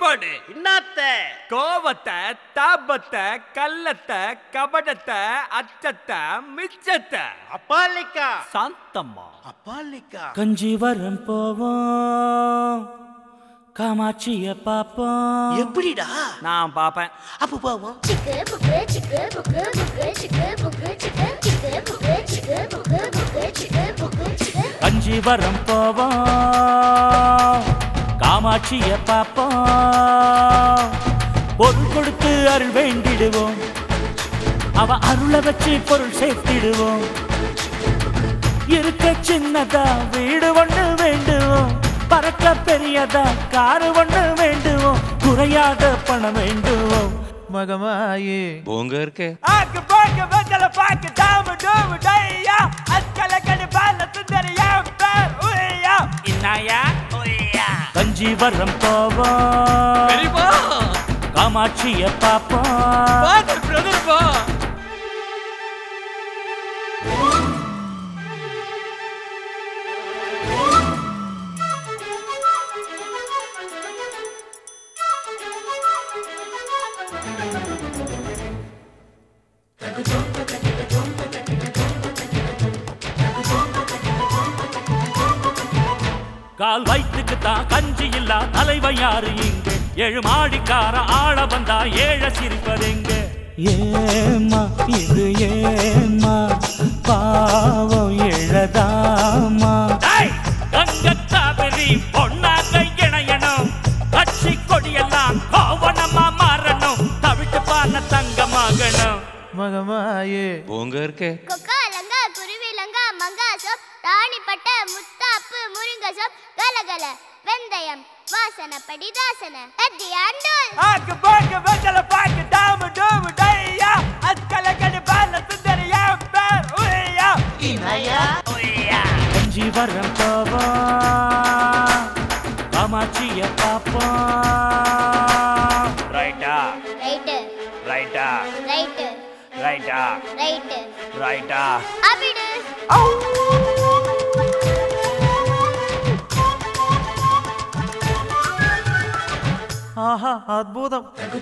போடு இன்னாத்த கோவத்தை தாபத்தை கள்ளத்தை கபடத்தை அச்சத்தை மிச்சத்தை அப்பாலிக்கா சாந்தம்மா அப்பாலிக்கா கஞ்சிவரம் போவோம் காமாட்சிய பாப்போம் எப்படிடா நான் பாப்பேன் அப்ப போவோம் Chicken, bucket, chicken, bucket, bucket, chicken, bucket, chicken, chicken, bucket, chicken, bucket, bucket, chicken, bucket, chicken. Kanjivaram போவோம் காமாட்சிய பாப்போம் பொருள் கொடுத்து அருள் வேண்டிடுவோம் அவ அருளை வச்சு பொருள் சேர்த்திடுவோம் இருக்க சின்னதா வீடு ஒண்ணு வேண்டுவோம் பறக்க பெரியதா காரு ஒண்ணு வேண்டுவோம் குறையாத பணம் வேண்டுவோம் மகமாயே போங்க இருக்கே ஆக்கு பாக்கு வெத்தல பாக்கு டாமு டூமு டையா அஸ்கல கடி பால சுந்தரியா பேர் உய்யா இன்னாயா உய்யா கஞ்சிவரம் போவோம் பெரியப்பா காமாட்சிய பாப்போம் ஃபாதர் பிரதர் பா கால் வயிற்றுக்கு தான் கஞ்சி இல்லா தலைவன் யாரு இங்க ஏழு மாடிக்கார ஆள வந்தா ஏழ சிரிப்பதெங்க ஏமா இது ஏமா பாவம் எழதாமா கங்க காவிரி பொன்னாக இணையணும் கட்சி கொடியெல்லாம் கோவணமா மாறணும் தவிட்டு பான தங்கமாகணும் மகமாயே போங்க இருக்கே கொக்கா லங்கா குருவி லங்கா மங்கா சோப் ராணிப்பட்ட முத்தாப்பு முருங்க சோப் கலகல வெந்தயம் வாசனப்படி தாசன அத்தி ஆண்டோல் ஆக்கு பாக்கு வெத்தல பாக்கு டாமு டூமு டையா அஸ்கல கடி பால சுந்தரியா பேர் உய்யா இனாயா கஞ்சி வரம் போவோம் காமாட்சிய பாப்போம் ரைட்டா ரைட்டு ரைட்டா ரைட்டு ரைட்டா ரைட்டு ரைட்டா அபிடு ஆஹா அற்புதம்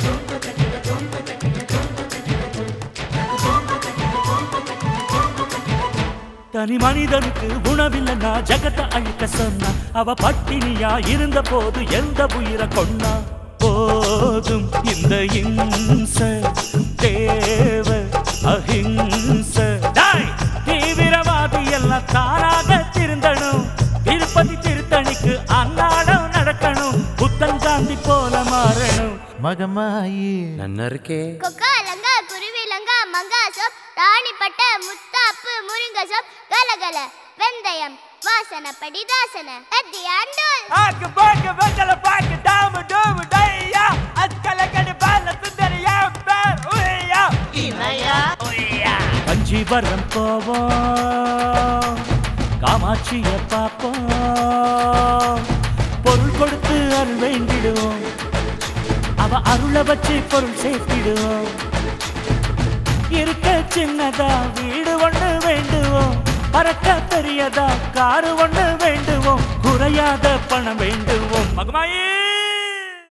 தனி மனிதனுக்கு உணவில்லைன்னா ஜகத்தை அழிக்க சொன்னா அவ பட்டினியா இருந்த போது எந்த உயிரை கொன்னா போதும் இந்த இம்ச தேவ அஹிம்ச டேய், தீவிரவாதி எல்லாம் தானாக திருந்தணும் திருப்பதி திருத்தணிக்கு அன்னாடம் நடக்கணும் புத்தன் காந்தி போல மாறணும் மகமாயி நன்னா இருக்கே கொக்கா லங்கா குருவி லங்கா மங்கா சோப் ராணிப்பட்ட முத்தாப்பு முருங்க சோப் கலகல வெந்தயம் வாசனப்படி தாசன அத்தி ஆண்டோல் ஆக்கு பாக்கு வெத்தல பாக்கு டாமு டூமு டையா அஸ்கல கடி பால சுந்தரியா பேர் உய்யா இனாயா கஞ்சிவரம் போவோம் காமாட்சிய பாப்போம் பொருள் கொடுத்து அருள் வேண்டிடுவோம் அவ அருளை வச்சு பொருள் சேர்த்திடுவோம் இருக்க சின்னதா வீடு ஒண்ணு வேண்டுவோம் பறக்க பெரியதா காரு ஒண்ணு வேண்டுவோம் குறையாத பணம் வேண்டுவோம் மகமாயே